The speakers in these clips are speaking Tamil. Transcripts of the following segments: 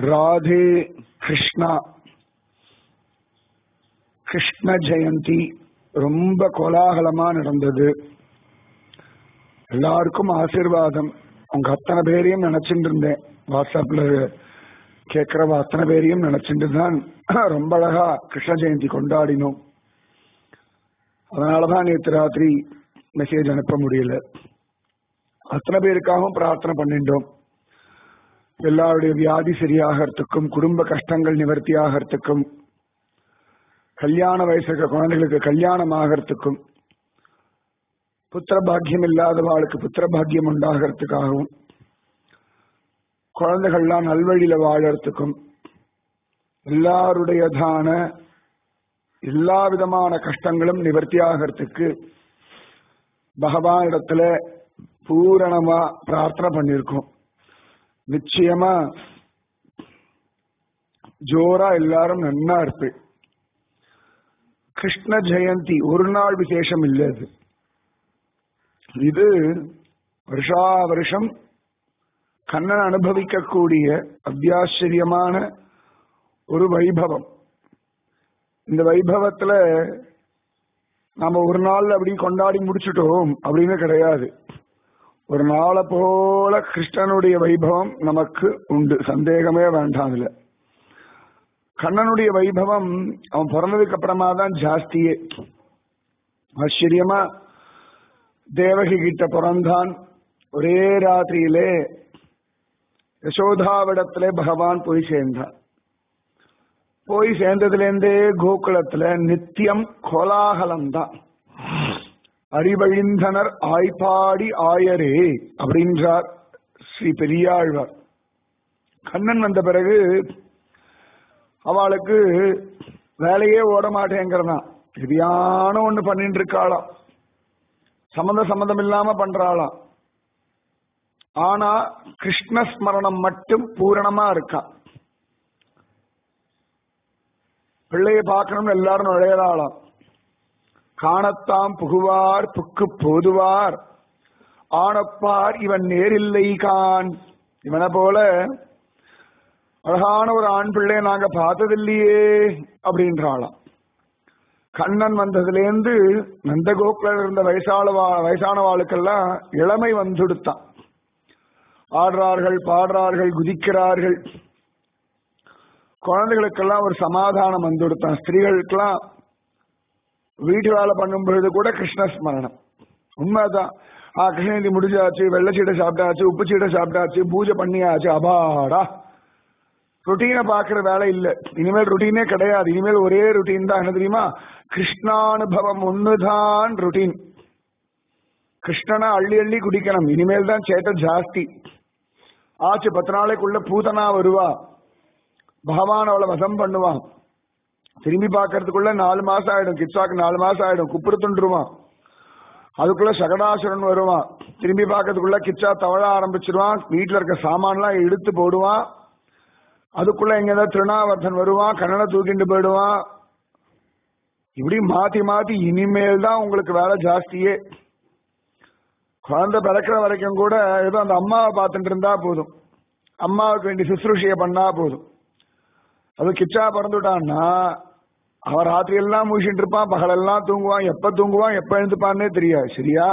ராதே கிருஷ்ணா கிருஷ்ண ஜெயந்தி ரொம்ப கோலாகலமா நடந்தது எல்லாருக்கும் ஆசீர்வாதம் உங்க அத்தனை பேரையும் நினைச்சிட்டு இருந்தேன் வாட்ஸ்அப்ல கேட்கிறவ அத்தனை பேரையும் நினைச்சிட்டு தான் ரொம்ப அழகா கிருஷ்ண ஜெயந்தி கொண்டாடினோம் அதனாலதான் நேற்று ராத்திரி மெசேஜ் அனுப்ப முடியல அத்தனை பேருக்காகவும் பிரார்த்தனை பண்ணிட்டோம் எல்லாருடைய வியாதி சரியாகிறதுக்கும் குடும்ப கஷ்டங்கள் நிவர்த்தி ஆகிறதுக்கும் கல்யாண வயசுக்கு குழந்தைகளுக்கு கல்யாணம் ஆகிறதுக்கும் புத்திர பாக்கியம் இல்லாதவாளுக்கு புத்திர பாக்கியம் உண்டாகிறதுக்காகவும் குழந்தைகள்லாம் நல்வழியில வாழறதுக்கும் எல்லாருடையதான எல்லா விதமான கஷ்டங்களும் நிவர்த்தி ஆகிறதுக்கு பகவானிடத்துல பூரணமா பிரார்த்தனை பண்ணிருக்கோம் நிச்சயமா ஜோரா எல்லாரும் நன்னா இருப்பு கிருஷ்ண ஜெயந்தி ஒரு நாள் விசேஷம் இல்லை அது இது வருஷா வருஷம் கண்ணன் அனுபவிக்கக்கூடிய அத்தியாச்சரியமான ஒரு வைபவம் இந்த வைபவத்துல நாம ஒரு நாள் அப்படி கொண்டாடி முடிச்சுட்டோம் அப்படின்னு கிடையாது ஒரு நாளை போல கிருஷ்ணனுடைய வைபவம் நமக்கு உண்டு சந்தேகமே வேண்டாம் அதுல கண்ணனுடைய வைபவம் அவன் பிறந்ததுக்கு அப்புறமா தான் ஜாஸ்தியே ஆச்சரியமா தேவகி கிட்ட பிறந்தான் ஒரே ராத்திரியிலே யசோதாவிடத்திலே பகவான் போய் சேர்ந்தான் போய் சேர்ந்ததுலேருந்தே கோகுலத்துல நித்தியம் கோலாகலம் தான் அறிவழிந்தனர் ஆய்பாடி ஆயரே அப்படின்றார் ஸ்ரீ பெரியாழ்வார் கண்ணன் வந்த பிறகு அவளுக்கு வேலையே ஓட மாட்டேங்கிறதான் எதையான ஒண்ணு பண்ணிட்டு இருக்காளாம் சம்மந்த சம்மந்தம் இல்லாம பண்றாளாம் ஆனா கிருஷ்ண ஸ்மரணம் மட்டும் பூரணமா இருக்கா பிள்ளைய பார்க்கணும்னு எல்லாரும் நுழையறாளாம் காணத்தாம் புகுவார் புக்கு போதுவார் ஆனப்பார் இவன் நேரில்லை கான் இவனை போல அழகான ஒரு ஆண் பிள்ளைய நாங்க பார்த்ததில்லையே அப்படின்றாளாம் கண்ணன் வந்ததுலேருந்து நந்தகோகுல இருந்த வயசாளவா வயசானவாளுக்கெல்லாம் இளமை வந்துடுத்தான் ஆடுறார்கள் பாடுறார்கள் குதிக்கிறார்கள் குழந்தைகளுக்கெல்லாம் ஒரு சமாதானம் வந்துடுத்தான் ஸ்திரீகளுக்கெல்லாம் வீட்டு வேலை பண்ணும் பொழுது கூட கிருஷ்ண ஸ்மரணம் உண்மைதான் ஆ கிருஷ்ணகிரி முடிஞ்சாச்சு வெள்ளச்சீடை சாப்பிட்டாச்சு உப்பு சீடை சாப்பிட்டாச்சு பூஜை பண்ணியாச்சு அபாடா ருட்டீனை பாக்குற வேலை இல்ல இனிமேல் ருட்டீனே கிடையாது இனிமேல் ஒரே ருட்டீன் தான் என்ன தெரியுமா கிருஷ்ணானுபவம் ஒண்ணுதான் ருட்டீன் கிருஷ்ணனை அள்ளி அள்ளி குடிக்கணும் இனிமேல் தான் சேட்ட ஜாஸ்தி ஆச்சு பத்து நாளைக்குள்ள பூதனா வருவா பகவான் அவளை வசம் பண்ணுவான் திரும்பி பார்க்கறதுக்குள்ள நாலு மாசம் ஆயிடும் கிச்சாக்கு நாலு மாசம் ஆயிடும் குப்புறு துண்டுருவான் அதுக்குள்ள சகடாசுரன் வருவான் திரும்பி பார்க்கறதுக்குள்ள கிச்சா தவழ ஆரம்பிச்சிருவான் வீட்டுல இருக்க சாமான்லாம் எடுத்து போடுவான் அதுக்குள்ள எங்க ஏதாவது திருநாவர்த்தன் வருவான் கண்ணனை தூக்கிட்டு போயிடுவான் இப்படி மாத்தி மாத்தி இனிமேல் தான் உங்களுக்கு வேலை ஜாஸ்தியே குழந்தை பிறக்கிற வரைக்கும் கூட ஏதோ அந்த அம்மாவை பார்த்துட்டு இருந்தா போதும் அம்மாவுக்கு வேண்டிய சுசுரூஷையை பண்ணா போதும் அது கிச்சா பிறந்துட்டான்னா அவன் ராத்திரி எல்லாம் மூழ்கிட்டு இருப்பான் பகலெல்லாம் தூங்குவான் எப்ப தூங்குவான் எப்ப எழுந்துப்பான்னே தெரியாது சரியா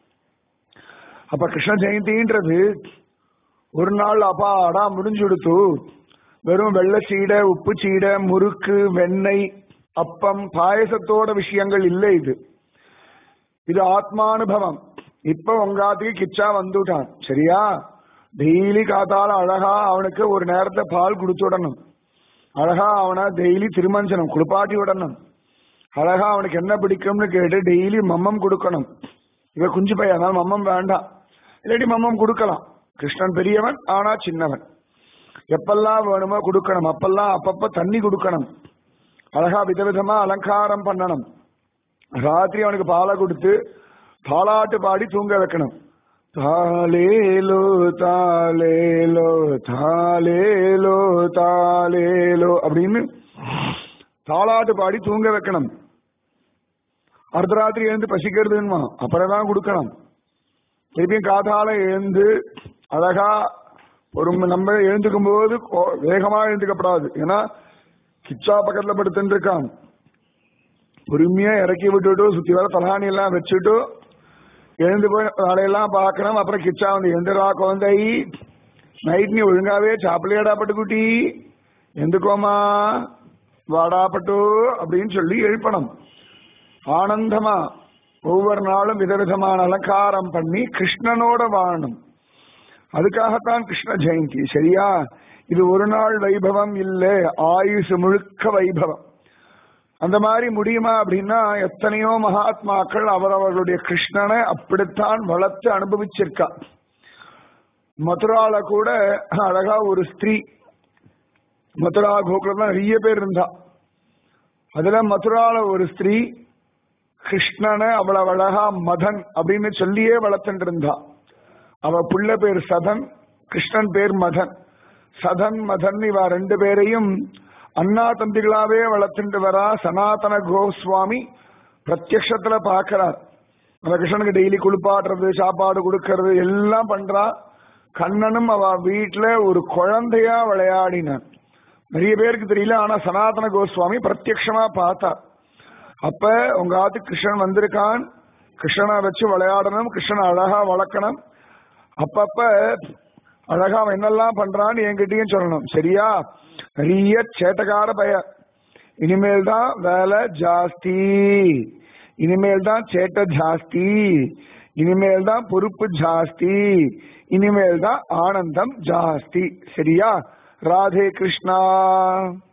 அப்ப கிருஷ்ண ஜெயந்தின்றது ஒரு நாள் அப்பாடா முடிஞ்சு கொடுத்து வெறும் வெள்ளை சீடை உப்பு சீடை முறுக்கு வெண்ணெய் அப்பம் பாயசத்தோட விஷயங்கள் இல்லை இது இது ஆத்மானுபவம் இப்ப உங்காத்துக்கு கிச்சா வந்துட்டான் சரியா டெய்லி காத்தால அழகா அவனுக்கு ஒரு நேரத்தை பால் கொடுத்து விடணும் அழகா அவனை டெய்லி திருமஞ்சனம் குளிப்பாட்டி விடணும் அழகா அவனுக்கு என்ன பிடிக்கும்னு கேட்டு டெய்லி மம்மம் கொடுக்கணும் இவ குஞ்சு பையன் அதனால மம்மம் வேண்டாம் இல்லாட்டி மம்மம் கொடுக்கலாம் கிருஷ்ணன் பெரியவன் ஆனா சின்னவன் எப்பெல்லாம் வேணுமோ கொடுக்கணும் அப்பெல்லாம் அப்பப்ப தண்ணி கொடுக்கணும் அழகா விதவிதமா அலங்காரம் பண்ணணும் ராத்திரி அவனுக்கு பாலை கொடுத்து தாலாட்டு பாடி தூங்க வைக்கணும் தாலேலோ தாலேலோ தாலேலோ தாலேலோ அப்படின்னு தாலாட்டு பாடி தூங்க வைக்கணும் அர்த்தராத்திரி எழுந்து பசிக்கிறதுமா அப்புறம் தான் கொடுக்கணும் திருப்பியும் காதால எழுந்து அழகா ஒரு நம்ம எழுந்துக்கும் போது கோ- வேகமா எழுந்துக்கப்படாது ஏன்னா கிச்சா பக்கத்துல படுத்துட்டு இருக்கான் பொறுமையா இறக்கி விட்டுட்டு சுத்தி வர தலாணி எல்லாம் வச்சுட்டு எழுந்து போய் வேலையெல்லாம் பார்க்கணும் அப்புறம் கிச்சா வந்து எந்திரா குழந்தை நைட் நீ ஒழுங்காவே சாப்பிடலையாடா பட்டுக்குட்டி எந்துக்கோமா வாடா பட்டு அப்படின்னு சொல்லி எழுப்பணும் ஆனந்தமா ஒவ்வொரு நாளும் விதவிதமான அலங்காரம் பண்ணி கிருஷ்ணனோட வாழணும் அதுக்காகத்தான் கிருஷ்ண ஜெயந்தி சரியா இது ஒரு நாள் வைபவம் இல்ல ஆயுசு முழுக்க வைபவம் அந்த மாதிரி முடியுமா அப்படின்னா எத்தனையோ மகாத்மாக்கள் அவரவர்களுடைய கிருஷ்ணனை அப்படித்தான் வளர்த்து அனுபவிச்சிருக்கா மதுரால கூட அழகா ஒரு ஸ்திரீ மதுரா கோகுலம் நிறைய பேர் இருந்தா அதுல மதுரால ஒரு ஸ்திரீ கிருஷ்ணனை அவ்வளவு அழகா மதன் அப்படின்னு சொல்லியே வளர்த்துட்டு இருந்தா அவ புள்ள பேர் சதன் கிருஷ்ணன் பேர் மதன் சதன் மதன் இவ ரெண்டு பேரையும் அண்ணா தம்பிகளாவே வளர்த்துட்டு வரா சனாதன கோஸ்வாமி பிரத்யக்ஷத்துல பாக்குறார் அந்த கிருஷ்ணனுக்கு டெய்லி குளிப்பாட்டுறது சாப்பாடு கொடுக்கறது எல்லாம் பண்றா கண்ணனும் அவ வீட்டுல ஒரு குழந்தையா விளையாடினான் நிறைய பேருக்கு தெரியல ஆனா சனாதன கோஸ்வாமி பிரத்யக்ஷமா பார்த்தார் அப்ப உங்க ஆத்து கிருஷ்ணன் வந்திருக்கான் கிருஷ்ணனை வச்சு விளையாடணும் கிருஷ்ணனை அழகா வளர்க்கணும் அப்பப்ப அழகா அவன் என்னெல்லாம் பண்றான்னு என்கிட்டயும் சொல்லணும் சரியா நிறைய சேட்டக்கார பய இனிமேல் தான் வேலை ஜாஸ்தி இனிமேல் தான் சேட்டை ஜாஸ்தி இனிமேல் தான் பொறுப்பு ஜாஸ்தி இனிமேல் தான் ஆனந்தம் ஜாஸ்தி சரியா ராதே கிருஷ்ணா